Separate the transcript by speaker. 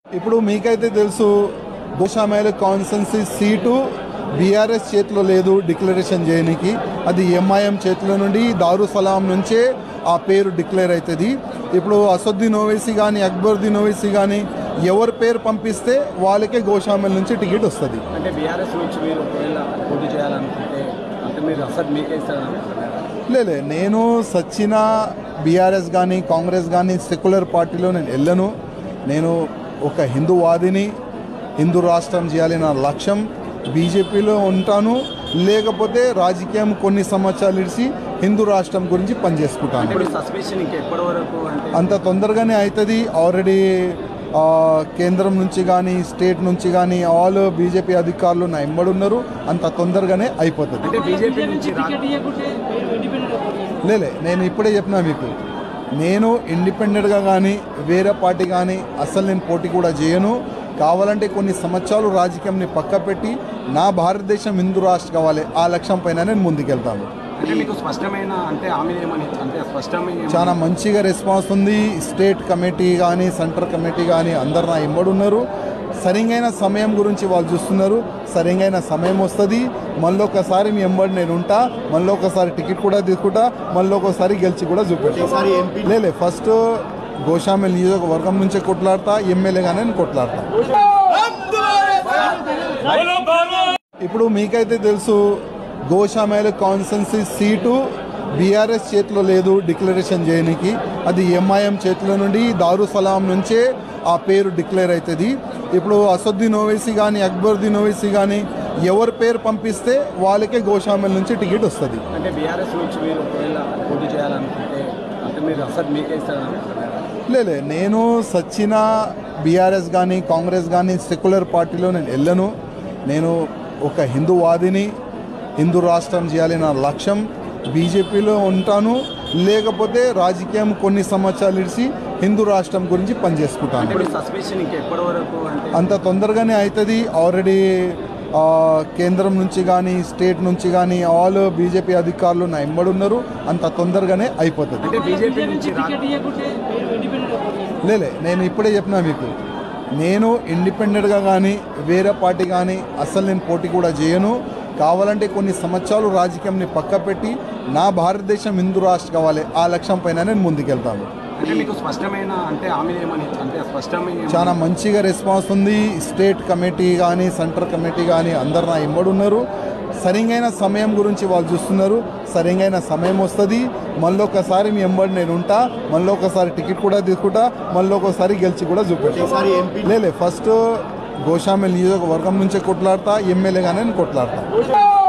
Speaker 1: ఇప్పుడు మీకైతే తెలుసు గోషామేల కాన్సెన్సీ సీటు బీఆర్ఎస్ చేతిలో లేదు డిక్లరేషన్ చేయడానికి అది ఎంఐఎం చేతిలో నుండి దారు సలాం నుంచే ఆ పేరు డిక్లేర్ అవుతుంది ఇప్పుడు అసదుద్దీన్ ఓవైసీ కానీ అక్బరుద్దీన్ ఓవైసీ కానీ ఎవరి పేరు పంపిస్తే వాళ్ళకే గోషామేల నుంచి టికెట్ వస్తుంది
Speaker 2: అంటే బీఆర్ఎస్ నుంచి మీరు ఒకవేళ పోటీ చేయాలనుకుంటే అంటే మీరు అసలు మీకే ఇస్తారనుకుంటున్నారా
Speaker 1: లేలే నేను సచ్చిన బీఆర్ఎస్ కానీ కాంగ్రెస్ కానీ సెక్యులర్ పార్టీలో నేను వెళ్ళను నేను ఒక హిందూవాదిని హిందూ రాష్ట్రం చేయాలి నా లక్ష్యం బీజేపీలో ఉంటాను లేకపోతే రాజకీయం కొన్ని సంవత్సరాలు ఇడిచి హిందూ రాష్ట్రం గురించి పనిచేసుకుంటాను
Speaker 2: ఇప్పుడు సస్పెన్షన్ ఇంకా ఎప్పటి వరకు అంటే
Speaker 1: అంత తొందరగానే అవుతుంది ఆల్రెడీ ఆ, కేంద్రం నుంచి కానీ స్టేట్ నుంచి కానీ ఆల్ బీజేపీ అధికారులు నా ఎంబడి ఉన్నారు అంత తొందరగానే అయిపోతుంది
Speaker 2: అంటే బీజేపీ నుంచి రా-
Speaker 3: టికెట్ ఇవ్వకుంటే ఇండిపెండెంట్
Speaker 1: లేలే నేను ఇప్పుడే చెప్పినా మీకు నేను ఇండిపెండెంట్గా కానీ వేరే పార్టీ కానీ అసలు నేను పోటీ కూడా చేయను కావాలంటే కొన్ని సంవత్సరాలు రాజకీయంని పక్క పెట్టి నా భారతదేశం హిందూ రాష్ట్ర కావాలి ఆ లక్ష్యం పైన నేను ముందుకెళ్తాను
Speaker 2: అంటే మీకు స్పష్టమైన అంటే హామీ ఏమని అంటే స్పష్టమైన
Speaker 1: చాలా మంచిగా రెస్పాన్స్ ఉంది స్టేట్ కమిటీ కానీ సెంటర్ కమిటీ కానీ అందరు నా ఎంబడి ఉన్నారు సరిగైన సమయం గురించి వాళ్ళు చూస్తున్నారు సరిగైన సమయం వస్తుంది మళ్ళీ ఒకసారి మీ ఎంబడి నేను ఉంటా మళ్ళీ ఒకసారి టికెట్ కూడా తీసుకుంటా మళ్ళీ ఒకసారి గెలిచి కూడా చూపెడతా లేలే ఫస్ట్ గోషామిల్ నియోజకవర్గం నుంచే కొట్లాడతా ఎమ్మెల్యేగానే నేను కొట్లాడతా ఇప్పుడు మీకైతే తెలుసు గోషామేల కాన్సెన్సీ సీటు బీఆర్ఎస్ చేతిలో లేదు డిక్లరేషన్ చేయడానికి అది ఎంఐఎం చేతిలో నుండి దారు సలాం నుంచే ఆ పేరు డిక్లేర్ అవుతుంది ఇప్పుడు అసదుద్దీన్ ఓవైసీ కానీ అక్బరుద్దీన్ ఓవైసీ కానీ ఎవరి పేరు పంపిస్తే వాళ్ళకే గోషామేల నుంచి టికెట్ వస్తుంది
Speaker 2: అంటే బీఆర్ఎస్ నుంచి మీరు ఒకవేళ పోటీ చేయాలనుకుంటే అంటే మీరు అసలు మీకే ఇస్తారనుకుంటున్నారా
Speaker 1: లేలే నేను సచ్చిన బీఆర్ఎస్ కానీ కాంగ్రెస్ కానీ సెక్యులర్ పార్టీలో నేను వెళ్ళను నేను ఒక హిందూవాదిని హిందూ రాష్ట్రం చేయాలి నా లక్ష్యం బీజేపీలో ఉంటాను లేకపోతే రాజకీయం కొన్ని సంవత్సరాలు ఇడిచి హిందూ రాష్ట్రం గురించి
Speaker 2: అంటే
Speaker 1: పనిచేసుకుంటాను
Speaker 2: ఇప్పుడు సస్పెన్షన్ ఇంకా ఎప్పటి వరకు అంటే
Speaker 1: అంత తొందరగానే అవుతుంది ఆల్రెడీ ఆ, కేంద్రం నుంచి కానీ స్టేట్ నుంచి కానీ ఆల్ బీజేపీ అధికారులు నా ఎంబడి ఉన్నారు అంత తొందరగానే అయిపోతుంది
Speaker 2: అంటే బీజేపీ నుంచి రా-
Speaker 3: టికెట్ ఇవ్వకుంటే ఇండిపెండెంట్
Speaker 1: లేలే నేను ఇప్పుడే చెప్పినా మీకు నేను ఇండిపెండెంట్గా కానీ వేరే పార్టీ కానీ అసలు నేను పోటీ కూడా చేయను కావాలంటే కొన్ని సంవత్సరాలు రాజకీయంని పక్క పెట్టి నా భారతదేశం హిందూ రాష్ట్ర కావాలి ఆ లక్ష్యం పైన నేను ముందుకెళ్తాను
Speaker 2: అంటే మీకు స్పష్టమైన అంటే హామీ ఏమని అంటే స్పష్టమైన
Speaker 1: చాలా మంచిగా రెస్పాన్స్ ఉంది స్టేట్ కమిటీ కానీ సెంటర్ కమిటీ కానీ అందరు నా ఎంబడి ఉన్నారు సరిగైన సమయం గురించి వాళ్ళు చూస్తున్నారు సరిగైన సమయం వస్తుంది మళ్ళీ ఒకసారి మీ ఎంబడి నేను ఉంటా మళ్ళీ ఒకసారి టికెట్ కూడా తీసుకుంటా మళ్ళీ ఒకసారి గెలిచి కూడా చూపెడతా లేలే ఫస్ట్ గోషామిల్ నియోజకవర్గం నుంచే కొట్లాడతా ఎమ్మెల్యేగానే నేను కొట్లాడతా